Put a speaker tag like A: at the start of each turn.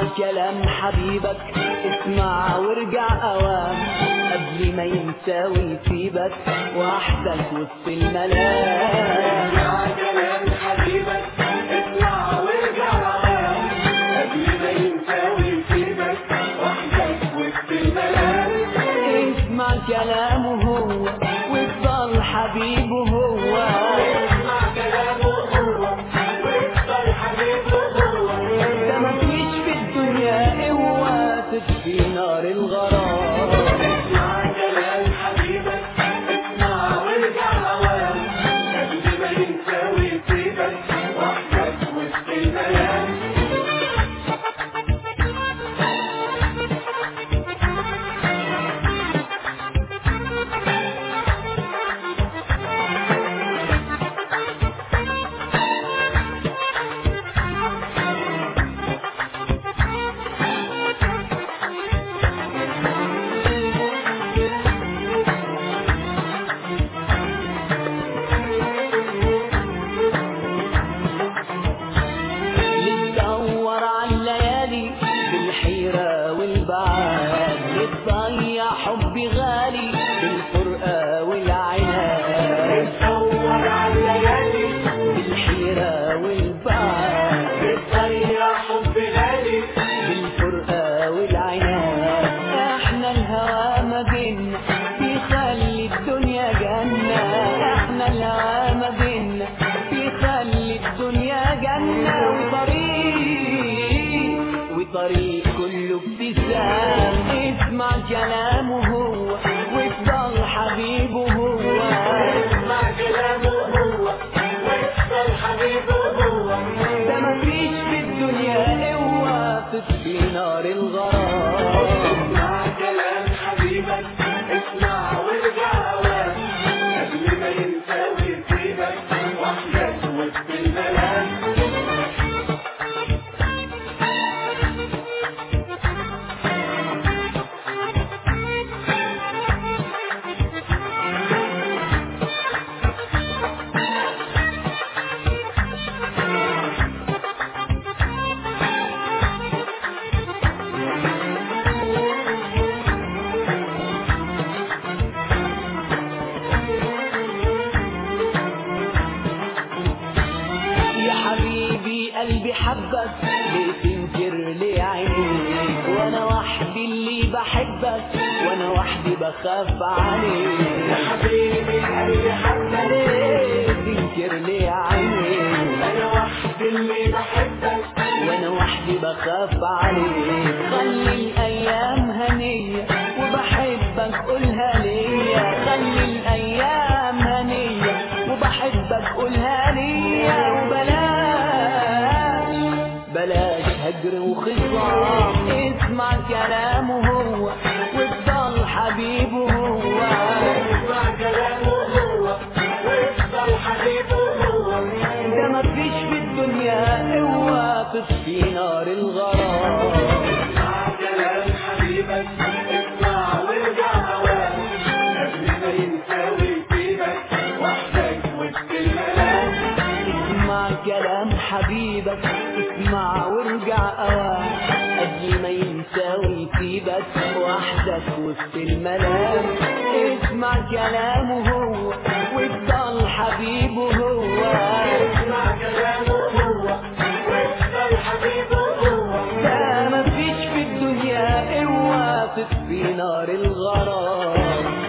A: كلام حبيبك اسمع وارجع اوام قبل ما ينسى ويسيبك وحدك وسط الملام
B: اسمع كلام حبيبك اسمع وارجع اوام قبل ما ينسى ويسيبك وحدك وسط الملام
A: اسمع كلامه هو وافضل حبيبه هو
B: اسمع كلامه هو وافضل حبيبه هو
A: ده مفيش في الدنيا قوة تطفي نار الغرام
B: اسمع كلام حبيبك اسمع وارجع اوام قبل ما ينسى ويسيبك وحدك وسط الملام
A: بتدور على الليالي بالحيرة والبعاد بتضيع حب غالي بالفرقة والعناد
B: بتدور على الليالي
A: بالحيرة والبعاد
B: بتضيع حب غالي
A: بالفرقة والعناد احنا الهوى ما بينا بيخلي الدنيا جنة احنا الهوى ما بينا بيخلي الدنيا جنة وطريق وطريق كله ابتسام اسمع كلامه هو وافضل حبيبه هو
B: اسمع كلامه هو وافضل حبيبه هو
A: ده مفيش في الدنيا قوة تطفي نار الغرام
B: اسمع كلام حبيبك اسمع وارجع اوام قبل ما ينسى ويسيبك وحدك وسط الملام
A: يا حبيبي قلبي حبك ليه تنكر ليه عينيك وانا وحدي اللي بحبك وانا وحدي بخاف عليك
B: يا حبيبي قلبي حبك
A: ليه تنكر ليه عينيك
B: انا وحدي اللي بحبك
A: وانا وحدي بخاف عليك خلي الايام هنية وبحبك قولها ليا خلي الايام هنية وبحبك قولها ليا وبلاش بلاش هجر وخصام اسمع كلامه هو وافضل حبيبه هو
B: اسمع كلامه هو وافضل حبيبه هو
A: ده مفيش في الدنيا قوة تطفي نار الغرام
B: اسمع كلام حبيبك اسمع وارجع اوام قبل ما ينسى ويسيبك وحدك وسط الملام
A: اسمع كلام حبيبك اسمع وارجع اوام قبل ما ينسى ويسيبك وحدك وسط الملام اسمع كلامه هو وافضل حبيبه هو
B: اسمع كلامه هو وافضل حبيبه هو
A: ده مفيش في الدنيا قوة تطفي نار الغرام